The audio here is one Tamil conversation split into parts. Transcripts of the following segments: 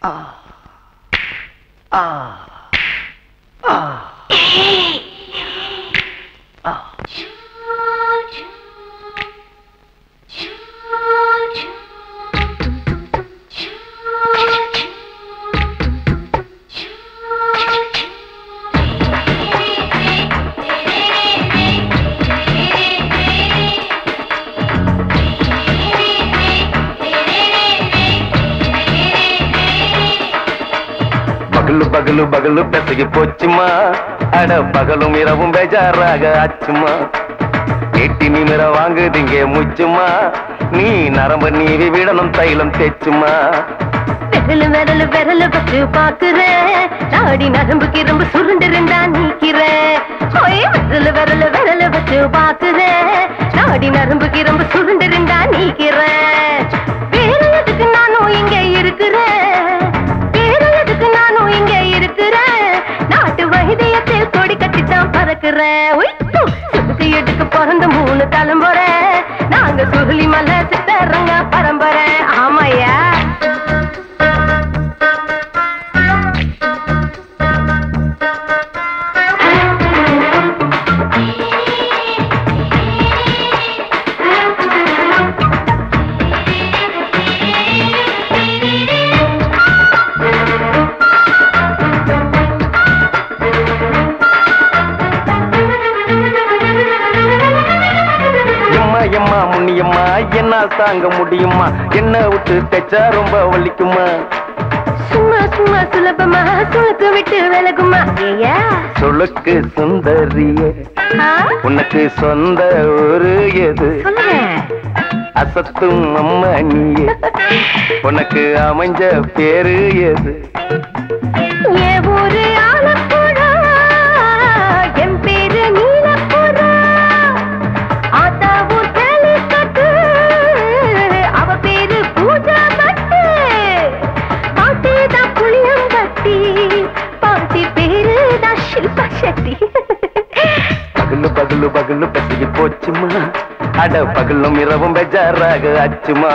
பகலு பகலு பகலு பெசகி போச்சுமா அட பகலும் இரவும் பேஜாராக ஆச்சுமா எட்டி நிமிர வாங்குதிங்க முச்சுமா நீ நரம்பு நீவி விடணும் தைலம் தேச்சுமா விரலு விரலு விரலு வச்சு பாக்குறேன் நாடி நரம்பு கிரம்பு சுருண்டு ரெண்டா நீக்கிறேன் ஓய் விரலு விரலு விரலு வச்சு பாக்குறேன் நாடி நரம்பு கிரம்பு சுருண்டு ரெண்டா நீக்கிறேன் வேற எதுக்கு நானும் இங்க இருக்கிறேன் வேற எதுக்கு நானும் இங்க இருக்கிறேன் நாட்டு வைத்தியத்தில் கொடி கட்டித்தான் பறக்கிறேன் உய், ஹு, சுருக்கு எடுக்க பிறந்த மூணு தலைமுறை நாங்க சுருளி மலை சித்தரங்க பரம்பரை ஆமாய்யா எம்மா எம்மா முன்னியம்மா என்னால் தாங்க முடியுமா என்ன விட்டு தைச்சா ரொம்ப வலிக்குமா சும்மா சும்மா சுலபமா சுளுக்கு விட்டு விலகுமா ஏயா சுளுக்கு சுந்தரிய ஆ? உனக்கு சொந்த ஊரு எது சொல்லுங்க அசத்தும் அம்மா நீயே உனக்கு அமைஞ்ச பேரு எது என் ஊரு ஆலப்புழா என் பேரு நீலப்புறா ஆத்தா ஊர் கேலிக்கட்டு அவ பேரு பூஜா பட்டு பாட்டி தான் புளியம்பட்டி பாட்டி பேரு தான் ஷில்பா செட்டி பகலு பகலு பகலு பசிக்கு போச்சுமா அட பகலும் இரவும் பெஜாராக ஆச்சுமா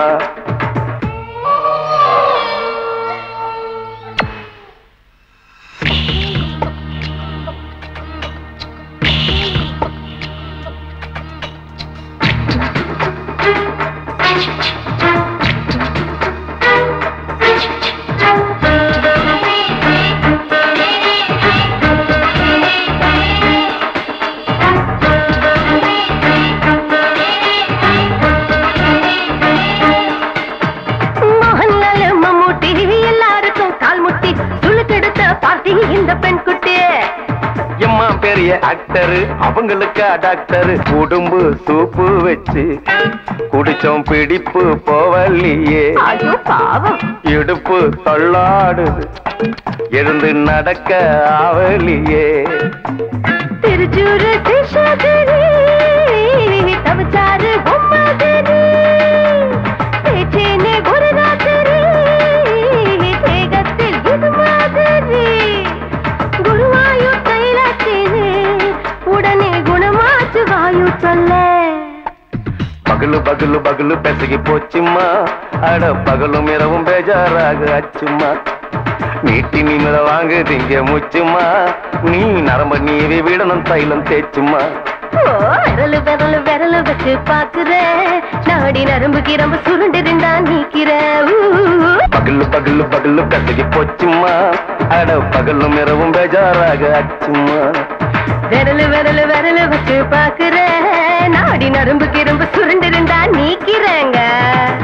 மோகன்லால் மம்மூட்டி எல்லாருக்கும் கால் முட்டி சுளுக்கெடுத்த பார்ட்டி இந்த பெண் குட்டி எம்மா பெரிய ஆக்டரு அவங்களுக்கு டாக்டரு உடும்பு சூப்பு வச்சு குடிச்சோம் பிடிப்பு போவல்லையே ஐயோ பாவம் இடுப்பு தள்ளாடுது எழுந்து நடக்க ஆவலியே திருச்சூரு சேஷாதிரி தவிச்சாரு பொம்மாதிரி பேச்சேனே குருநாதிரி தேகத்தில் இது மாதிரி குருவாயூர் தைலத்திலே உடனே குணமாச்சு வாயு சொல்ல பகலு பகலு பகலு பெசகி போச்சுமா அட பகலும் இரவும் பேஜாராக ஆச்சுமா நீட்டி நிமிர வாங்குதிங்க முச்சுமா நீ நரம்ப நீவி விடணும் தைலம் தேச்சுமா ஓ, விரலு விரலு விரலு வச்சு பாக்குறேன் நாடி நரம்பு கிரம்பு சுருண்டு இருந்தா நீக்கிறேன் பகலு பகலு பகலு பெசகி போச்சுமா அட பகலும் இரவும் பேஜாராக ஆச்சுமா விரலு விரலு விரலு வச்சு பாக்குறேன் நாடி நரம்பு கிரம்பு சுருண்டு இருந்தா நீக்கிறேங்க